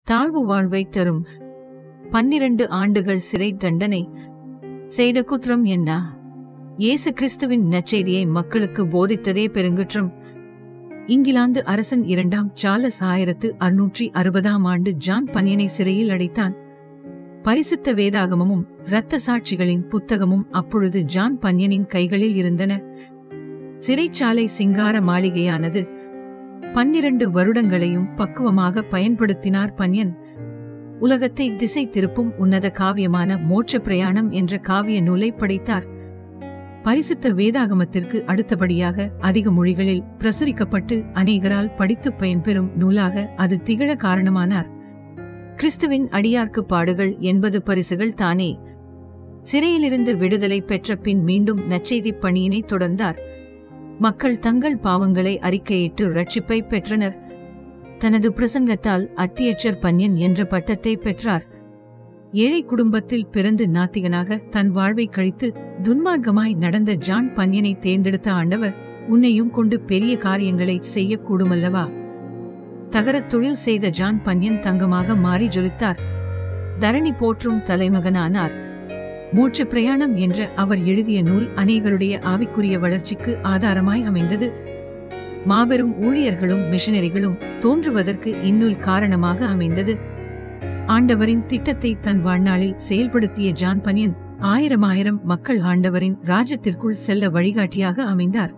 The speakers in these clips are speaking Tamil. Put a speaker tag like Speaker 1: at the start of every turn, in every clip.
Speaker 1: தாழ்வு வாழ்வை தரும் பன்னிரண்டு ஆண்டுகள் சிறை தண்டனை செய்த குற்றம் என்ன இயேசு கிறிஸ்துவின் நற்செய்தியை மக்களுக்கு போதித்ததே பெருங்குற்றம் இங்கிலாந்து அரசன் இரண்டாம் சார்லஸ் ஆயிரத்து அறுநூற்றி அறுபதாம் ஆண்டு ஜான் பனியனை சிறையில் அடைத்தான் பரிசுத்த வேதாகமமும் இரத்த சாட்சிகளின் புத்தகமும் அப்பொழுது ஜான் பன்யனின் கைகளில் இருந்தன சிறைச்சாலை சிங்கார மாளிகையானது பன்னிரண்டு வருடங்களையும் பக்குவமாக பயன்படுத்தினார் பன்யன் உலகத்தை திசை திருப்பும் உன்னத காவியமான மோட்ச பிரயாணம் என்ற காவிய நூலை படைத்தார் பரிசுத்த வேதாகமத்திற்கு அடுத்தபடியாக அதிக மொழிகளில் பிரசுரிக்கப்பட்டு அநேகரால் படித்து பயன்பெறும் நூலாக அது திகழ காரணமானார் கிறிஸ்துவின் அடியார்க்கு பாடுகள் எண்பது பரிசுகள் தானே சிறையிலிருந்து விடுதலை பெற்ற பின் மீண்டும் நற்செய்தி பணியினை தொடர்ந்தார் மக்கள் தங்கள் பாவங்களை அறிக்கையிட்டு ரட்சிப்பை பெற்றனர் தனது பிரசங்கத்தால் அத்தியட்சர் பன்யன் என்ற பட்டத்தை பெற்றார் ஏழை குடும்பத்தில் பிறந்து நாத்திகனாக தன் வாழ்வை கழித்து துன்மார்க்கமாய் நடந்த ஜான் பன்யனை தேர்ந்தெடுத்த ஆண்டவர் உன்னையும் கொண்டு பெரிய காரியங்களை செய்யக்கூடுமல்லவா தகரத் தொழில் செய்த ஜான் பன்யன் தங்கமாக மாறி ஜொலித்தார் தரணி போற்றும் தலைமகனானார் மூச்சு பிரயாணம் என்ற அவர் எழுதிய நூல் அநேகருடைய ஆவிக்குரிய வளர்ச்சிக்கு ஆதாரமாய் அமைந்தது மாபெரும் ஊழியர்களும் மிஷனரிகளும் தோன்றுவதற்கு இந்நூல் காரணமாக அமைந்தது ஆண்டவரின் திட்டத்தை தன் வாழ்நாளில் செயல்படுத்திய ஜான் பனியன் ஆயிரம் ஆயிரம் மக்கள் ஆண்டவரின் ராஜ்யத்திற்குள் செல்ல வழிகாட்டியாக அமைந்தார்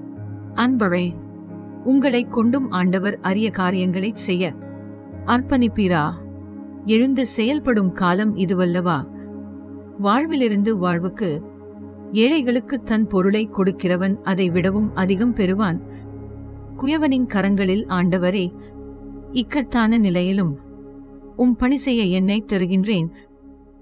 Speaker 1: அன்பரே உங்களை கொண்டும் ஆண்டவர் அரிய காரியங்களை செய்ய அர்ப்பணிப்பீரா எழுந்து செயல்படும் காலம் இதுவல்லவா வாழ்விலிருந்து வாழ்வுக்கு ஏழைகளுக்கு தன் பொருளை கொடுக்கிறவன் அதை விடவும் அதிகம் பெறுவான் குயவனின் கரங்களில் ஆண்டவரே இக்கட்டான நிலையிலும் உம் பணி செய்ய என்னை தருகின்றேன்